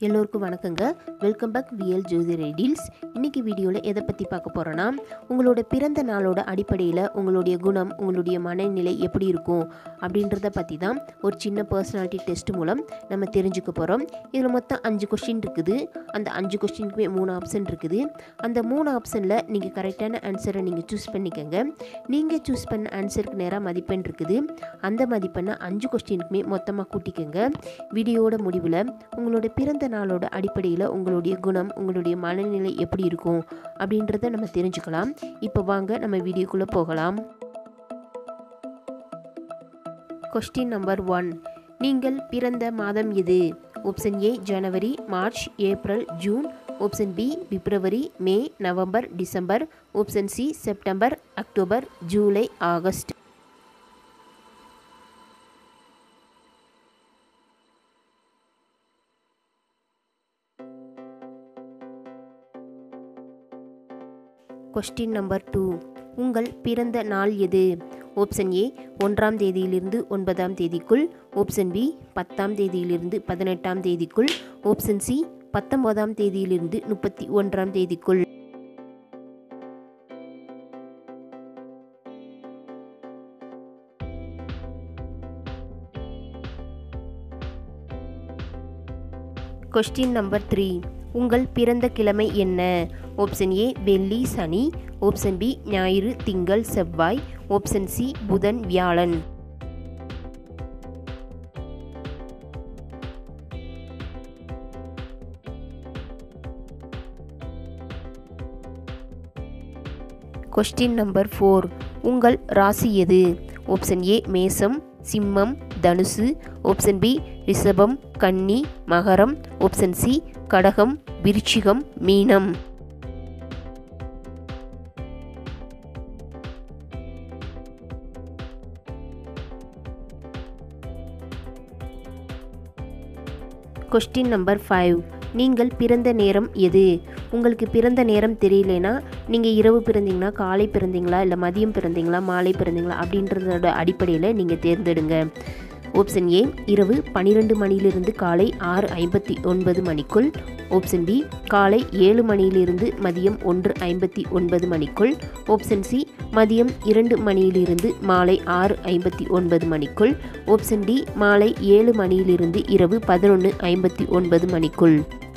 எல்லோருக்கும் வணக்கங்க welcome back VL Jyothi riddles இன்னைக்கு வீடியோவில் எதை பற்றி பார்க்க போகிறோன்னா உங்களோட பிறந்த நாளோட அடிப்படையில் உங்களுடைய குணம் உங்களுடைய மனநிலை எப்படி இருக்கும் அப்படின்றத பற்றி தான் ஒரு சின்ன பர்சனாலிட்டி டெஸ்ட் மூலம் நம்ம தெரிஞ்சுக்க போகிறோம் இதில் மொத்தம் அஞ்சு கொஸ்டின் இருக்குது அந்த அஞ்சு கொஸ்டினுக்குமே மூணு ஆப்ஷன் இருக்குது அந்த மூணு ஆப்ஷனில் நீங்கள் கரெக்டான ஆன்சரை நீங்கள் சூஸ் பண்ணிக்கோங்க நீங்கள் சூஸ் பண்ண ஆன்சருக்கு நேராக மதிப்பெண் இருக்குது அந்த மதிப்பெண்ணை அஞ்சு கொஸ்டினுக்குமே மொத்தமாக கூட்டிக்கோங்க வீடியோவோட முடிவில் உங்களோட பிறந்த நாளோட அடிப்படையில் உங்களுடைய குணம் உங்களுடைய மனநிலை எப்படி இருக்கும் அப்படின்றத நம்ம தெரிஞ்சுக்கலாம் இப்போ வாங்க நம்ம வீடியோக்குள்ளே போகலாம் கொஸ்டின் நம்பர் ஒன் நீங்கள் பிறந்த மாதம் எது ஆப்ஷன் ஏ ஜனவரி March April June option B பிப்ரவரி May November December option C September October ஜூலை ஆகஸ்ட் கொஸ்டின் நம்பர் டூ உங்கள் பிறந்த நாள் எது ஆப்ஷன் ஏ ஒன்றாம் தேதியிலிருந்து ஒன்பதாம் தேதிக்குள் ஆப்ஷன் பி பத்தாம் தேதியிலிருந்து பதினெட்டாம் தேதிக்குள் ஆப்ஷன் சி பத்தொன்பதாம் தேதியிலிருந்து முப்பத்தி ஒன்றாம் தேதிக்குள் கொஸ்டின் நம்பர் த்ரீ உங்கள் பிறந்த கிழமை என்ன ஆப்ஷன் ஏ வெள்ளி சனி ஆப்ஷன் பி ஞாயிறு திங்கள் செவ்வாய் ஆப்ஷன் சி புதன் வியாழன் கொஸ்டின் நம்பர் ஃபோர் உங்கள் ராசி எது ஆப்ஷன் ஏ மேசம் சிம்மம் தனுசு ஆப்ஷன் பி ரிஷபம் கன்னி மகரம் ஆப்ஷன் சி கடகம் விருச்சிகம் மீனம் கொஸ்டின் நம்பர் ஃபைவ் நீங்கள் பிறந்த நேரம் எது உங்களுக்கு பிறந்த நேரம் தெரியலனா நீங்கள் இரவு பிறந்தீங்கன்னா காலை பிறந்தீங்களா இல்லை மதியம் பிறந்தீங்களா மாலை பிறந்தீங்களா அப்படின்றதோட அடிப்படையில் நீங்கள் தேர்ந்தெடுங்க ஆப்ஷன் ஏ இரவு பன்னிரெண்டு மணியிலிருந்து காலை ஆறு ஐம்பத்தி ஒன்பது மணிக்குள் ஆப்ஷன் பி காலை ஏழு மணியிலிருந்து மதியம் ஒன்று ஐம்பத்தி ஒன்பது மணிக்குள் ஆப்ஷன் சி மதியம் இரண்டு மணியிலிருந்து மாலை ஆறு ஐம்பத்தி ஒன்பது மணிக்குள் ஆப்ஷன் டி மாலை ஏழு மணியிலிருந்து இரவு பதினொன்று ஐம்பத்தி ஒன்பது மணிக்குள்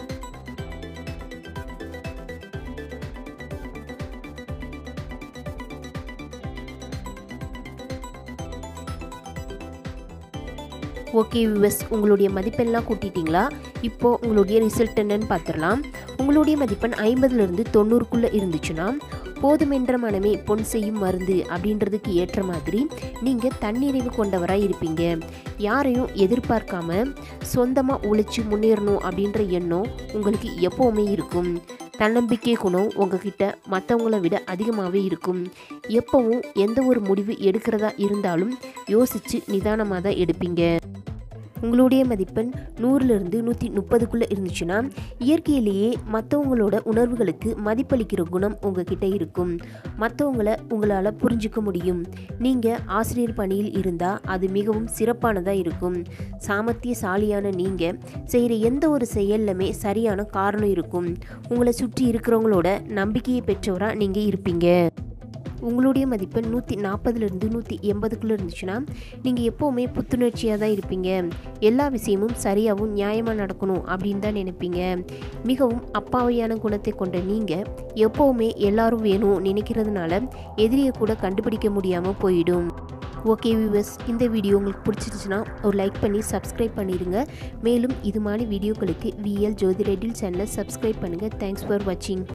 ஓகே விவஸ் உங்களுடைய மதிப்பெண்லாம் கூட்டிட்டீங்களா இப்போது உங்களுடைய ரிசல்ட் என்னன்னு பார்த்துடலாம் உங்களுடைய மதிப்பெண் ஐம்பதுலேருந்து தொண்ணூறுக்குள்ளே இருந்துச்சுன்னா போதுமென்ற மனமே பொன் செய்யும் மருந்து அப்படின்றதுக்கு ஏற்ற மாதிரி நீங்கள் தன்னிறைவு கொண்டவராக இருப்பீங்க யாரையும் எதிர்பார்க்காம சொந்தமாக உழைச்சி முன்னேறணும் அப்படின்ற எண்ணம் உங்களுக்கு எப்போவுமே இருக்கும் தன்னம்பிக்கை குணம் உங்ககிட்ட மற்றவங்கள விட அதிகமாகவே இருக்கும் எப்பவும் எந்த ஒரு முடிவு எடுக்கிறதா இருந்தாலும் யோசித்து நிதானமாக தான் எடுப்பீங்க உங்களுடைய மதிப்பெண் நூறுலேருந்து நூற்றி முப்பதுக்குள்ளே இருந்துச்சுன்னா இயற்கையிலேயே மற்றவங்களோட உணர்வுகளுக்கு மதிப்பளிக்கிற குணம் உங்ககிட்ட இருக்கும் மற்றவங்கள உங்களால் புரிஞ்சிக்க முடியும் நீங்கள் ஆசிரியர் பணியில் இருந்தால் அது மிகவும் சிறப்பானதாக இருக்கும் சாமர்த்தியசாலியான நீங்கள் செய்கிற எந்த ஒரு செயல்லுமே சரியான காரணம் இருக்கும் உங்களை சுற்றி இருக்கிறவங்களோட நம்பிக்கையை பெற்றவராக நீங்கள் இருப்பீங்க உங்களுடைய மதிப்பெண் நூற்றி நாற்பதுலேருந்து நூற்றி எண்பதுக்குள்ளே இருந்துச்சுன்னா நீங்கள் எப்போவுமே புத்துணர்ச்சியாக தான் இருப்பீங்க எல்லா விஷயமும் சரியாகவும் நியாயமாக நடக்கணும் அப்படின்னு தான் நினைப்பீங்க மிகவும் அப்பாவையான குணத்தை கொண்ட நீங்கள் எப்போவுமே எல்லாரும் வேணும் நினைக்கிறதுனால எதிரியை கூட கண்டுபிடிக்க முடியாமல் போயிடும் ஓகே வியூவர்ஸ் இந்த வீடியோ உங்களுக்கு பிடிச்சிருச்சுன்னா ஒரு லைக் பண்ணி சப்ஸ்கிரைப் பண்ணிடுங்க மேலும் இது மாதிரி வீடியோக்களுக்கு விஎல் ஜோதி ரெட்டில் சேனலை சப்ஸ்கிரைப் பண்ணுங்கள் தேங்க்ஸ் ஃபார் வாட்சிங்